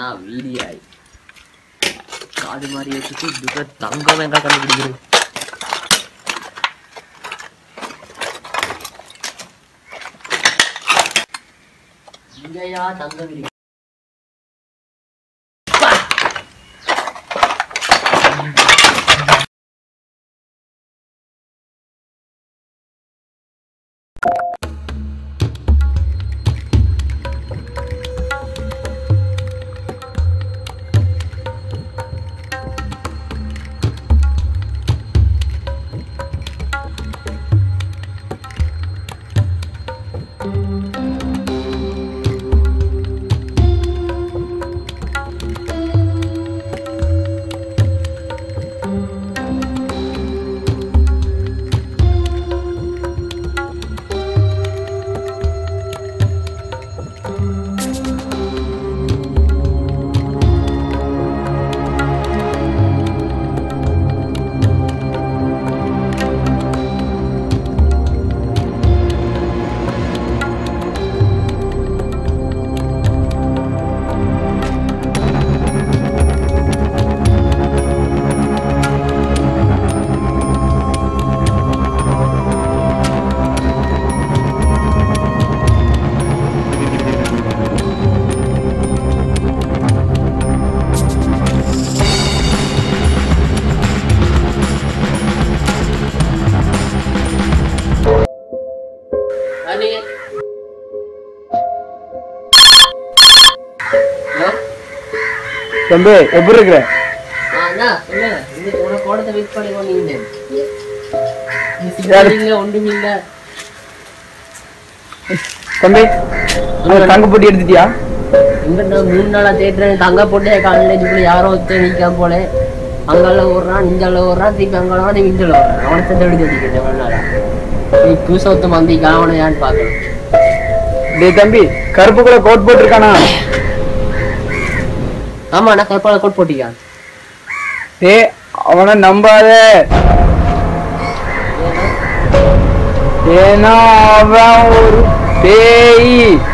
ஆனா வீதியாய் காடு மாதிரி வச்சுட்டு இதுக்கு தங்கம் எங்க கண்டுபிடிக்கிறது இங்கயா தங்கம் இருக்கு அண்ணே ஹலோ தம்பி எப்படி இருக்கிற ஆ அண்ணா சொல்லுங்க இந்த உன கோடத்தை வெயிட் பண்ணி கொண்டிருந்தேன் யாரு? இல்ல ஒன்றும் இல்ல தம்பி அந்த தங்க போட்டி எடுத்துட்டியா இங்க நான் மூணு நாளா தேடுறேன் தங்க போட்டே காலேஜுக்குள்ள யாரோ ஒருத்தர் நிக்காம போல அங்கால ஓடுறான் இங்கால ஓடுறான் திருப்பி அங்கால ஓடுறான் திருப்பி இங்கால ஓடுறான் அவனை தான் தேடி தேடிக்கிட்டேன் எவ்வளவு நாளா நீ புதுசா ஒருத்தன் வந்திக்கா அவனை ஏன்னு பாக்கணும் டேய் தம்பி கருப்புக்குள்ள கோட் போட்டிருக்கானா ஆமா நான் கற்பால கோட் போட்டிக்கான் டேய் அவனை நம்பாத ஏன்னா அவன் ஒரு பேய்